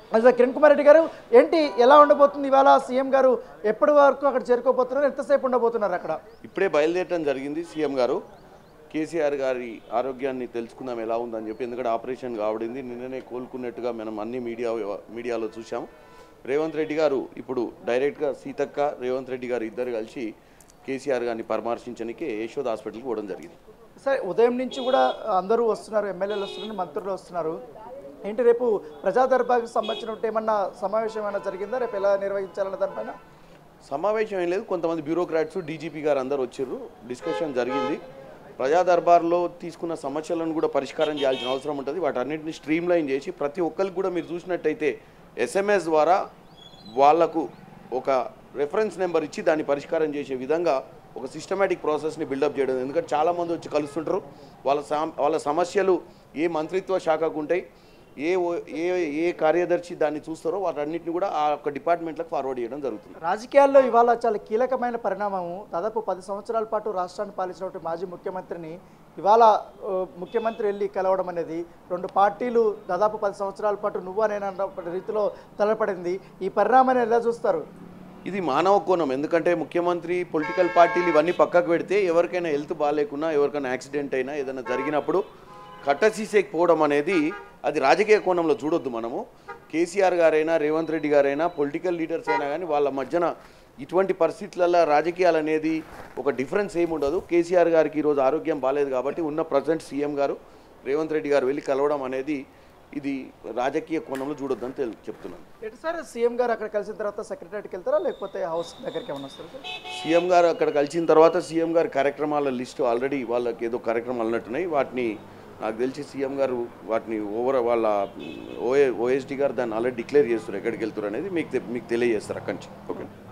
అసలు కిరణ్ కుమార్ రెడ్డి గారు ఏంటి ఎలా ఉండబోతుంది ఇవాళ సీఎం గారు ఎప్పటి వరకు అక్కడ చేరుకోబోతున్నారు ఎంతసేపు ఉండబోతున్నారు అక్కడ ఇప్పుడే బయలుదేరడం జరిగింది సీఎం గారు కేసీఆర్ గారి ఆరోగ్యాన్ని తెలుసుకుందాం ఎలా ఉందని చెప్పి ఎందుకంటే ఆపరేషన్ కావడింది నిన్ననే కోలుకున్నట్టుగా మనం అన్ని మీడియా మీడియాలో చూసాం రేవంత్ రెడ్డి గారు ఇప్పుడు డైరెక్ట్గా సీతక్క రేవంత్ రెడ్డి గారు ఇద్దరు కలిసి కేసీఆర్ గారిని పరామర్శించడానికి యశోద హాస్పిటల్కి పోవడం జరిగింది సరే ఉదయం నుంచి కూడా అందరూ వస్తున్నారు ఎమ్మెల్యేలు వస్తున్నారు మంత్రులు వస్తున్నారు ఏంటి రేపు ప్రజా దర్బార్కి సంబంధించిన ఏమన్నా సమావేశం ఏమైనా జరిగిందా రేపు ఎలా నిర్వహించాలన్న దానిపైన సమావేశం ఏం లేదు కొంతమంది బ్యూరోక్రాట్స్ డీజీపీ గారు అందరు వచ్చారు డిస్కషన్ జరిగింది ప్రజా దర్బార్లో తీసుకున్న సమస్యలను కూడా పరిష్కారం చేయాల్సిన అవసరం ఉంటుంది వాటన్నిటిని స్ట్రీమ్ లైన్ చేసి ప్రతి ఒక్కరికి కూడా మీరు చూసినట్టయితే ఎస్ఎంఎస్ ద్వారా వాళ్లకు ఒక రెఫరెన్స్ నెంబర్ ఇచ్చి దాన్ని పరిష్కారం చేసే విధంగా ఒక సిస్టమేటిక్ ప్రాసెస్ని బిల్డప్ చేయడం ఎందుకంటే చాలామంది వచ్చి కలుస్తుంటారు వాళ్ళ సమ వాళ్ళ సమస్యలు ఏ మంత్రిత్వ శాఖకు ఉంటాయి ఏ ఓ- ఏ ఏ కార్యదర్శి దాన్ని చూస్తారో వాటన్నిటిని కూడా ఆ యొక్క డిపార్ట్మెంట్లకు ఫార్వర్డ్ చేయడం జరుగుతుంది రాజకీయాల్లో ఇవాళ చాలా కీలకమైన పరిణామము దాదాపు పది సంవత్సరాల పాటు రాష్ట్రాన్ని పాలించినటువంటి మాజీ ముఖ్యమంత్రిని ఇవాళ ఆ, ముఖ్యమంత్రి వెళ్ళి కలవడం అనేది రెండు పార్టీలు దాదాపు పది సంవత్సరాల పాటు నువ్వు నేనన్న రీతిలో తలపడింది ఈ పరిణామాన్ని ఎలా చూస్తారు ఇది మానవ కోణం ఎందుకంటే ముఖ్యమంత్రి పొలిటికల్ పార్టీలు ఇవన్నీ పక్కకు పెడితే ఎవరికైనా హెల్త్ బాగాలేకున్నా ఎవరికైనా యాక్సిడెంట్ అయినా ఏదైనా జరిగినప్పుడు కట్టసీసేకపోవడం అనేది అది రాజకీయ కోణంలో చూడొద్దు మనము కేసీఆర్ గారైనా రేవంత్ రెడ్డి గారైనా పొలిటికల్ లీడర్స్ అయినా కానీ వాళ్ళ మధ్యన ఇటువంటి పరిస్థితులలో రాజకీయాలు అనేది ఒక డిఫరెన్స్ ఏమి ఉండదు కేసీఆర్ గారికి ఈరోజు ఆరోగ్యం బాగాలేదు కాబట్టి ఉన్న ప్రజెంట్ సీఎం గారు రేవంత్ రెడ్డి గారు వెళ్ళి కలవడం అనేది ఇది రాజకీయ కోణంలో చూడొద్దని తెలు చెప్తున్నాను ఎటు సార్ సీఎం గారు అక్కడ కలిసిన తర్వాత సెక్రటరీకి వెళ్తారా లేకపోతే హౌస్ దగ్గరికి ఏమైనా వస్తారా సార్ సీఎం గారు అక్కడ కలిసిన తర్వాత సీఎం గారి కార్యక్రమాల లిస్టు ఆల్రెడీ వాళ్ళకి ఏదో కార్యక్రమాలు ఉన్నట్టున్నాయి వాటిని నాకు తెలిసి సీఎం గారు వాటిని ఓవర్ వాళ్ళ ఓఏ ఓఎస్డి గారు దాన్ని ఆల్రెడీ డిక్లేర్ చేస్తారు ఎక్కడికి వెళ్తారు అనేది మీకు తె- మీకు తెలియజేస్తారు అక్కడి నుంచి ఓకే